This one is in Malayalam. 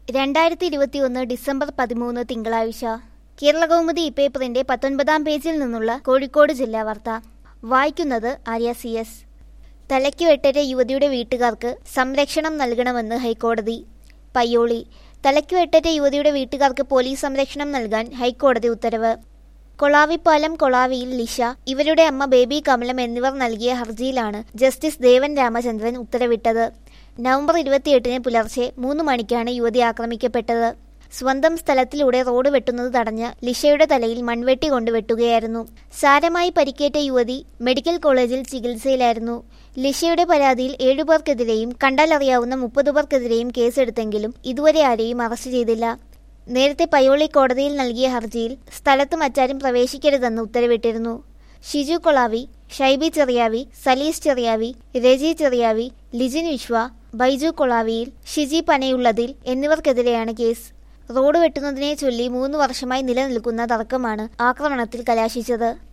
രണ്ടായിരത്തി ഇരുപത്തിയൊന്ന് ഡിസംബർ പതിമൂന്ന് തിങ്കളാഴ്ച കേരളകൗമുദി ഇപ്പേപ്പറിന്റെ പത്തൊൻപതാം പേജിൽ നിന്നുള്ള കോഴിക്കോട് ജില്ലാ വാർത്ത വായിക്കുന്നത് ആര്യ സി എസ് തലയ്ക്ക് വെട്ടേറ്റ യുവതിയുടെ വീട്ടുകാർക്ക് സംരക്ഷണം നൽകണമെന്ന് ഹൈക്കോടതി പയ്യോളി തലയ്ക്ക് വെട്ടേറ്റ യുവതിയുടെ വീട്ടുകാർക്ക് പോലീസ് സംരക്ഷണം നൽകാൻ ഹൈക്കോടതി ഉത്തരവ് കൊളാവിപ്പാലം കൊളാവിയിൽ ലിഷ ഇവരുടെ അമ്മ ബേബി കമലം എന്നിവർ നൽകിയ ഹർജിയിലാണ് ജസ്റ്റിസ് ദേവൻ രാമചന്ദ്രൻ ഉത്തരവിട്ടത് നവംബർ ഇരുപത്തിയെട്ടിന് പുലർച്ചെ മൂന്ന് മണിക്കാണ് യുവതി ആക്രമിക്കപ്പെട്ടത് സ്വന്തം സ്ഥലത്തിലൂടെ റോഡ് വെട്ടുന്നത് തടഞ്ഞ് ലിഷയുടെ തലയിൽ മൺവെട്ടി കൊണ്ട് വെട്ടുകയായിരുന്നു സാരമായി പരിക്കേറ്റ യുവതി മെഡിക്കൽ കോളേജിൽ ചികിത്സയിലായിരുന്നു ലിഷയുടെ പരാതിയിൽ ഏഴുപേർക്കെതിരെയും കണ്ടാലറിയാവുന്ന മുപ്പത് പേർക്കെതിരെയും കേസെടുത്തെങ്കിലും ഇതുവരെ ആരെയും അറസ്റ്റ് ചെയ്തില്ല നേരത്തെ പയ്യോളി കോടതിയിൽ നൽകിയ ഹർജിയിൽ സ്ഥലത്ത് മറ്റാരും പ്രവേശിക്കരുതെന്ന് ഉത്തരവിട്ടിരുന്നു ഷിജു കൊളാവി ഷൈബി ചെറിയാവി സലീസ് ചെറിയാവി രജി ചെറിയാവി ലിജിൻ വിശ്വ ബൈജു കൊളാവിയിൽ ഷിജി പനയുള്ളതിൽ എന്നിവർക്കെതിരെയാണ് കേസ് റോഡ് വെട്ടുന്നതിനെ ചൊല്ലി മൂന്ന് വർഷമായി നിലനിൽക്കുന്ന തർക്കമാണ് ആക്രമണത്തിൽ കലാശിച്ചത്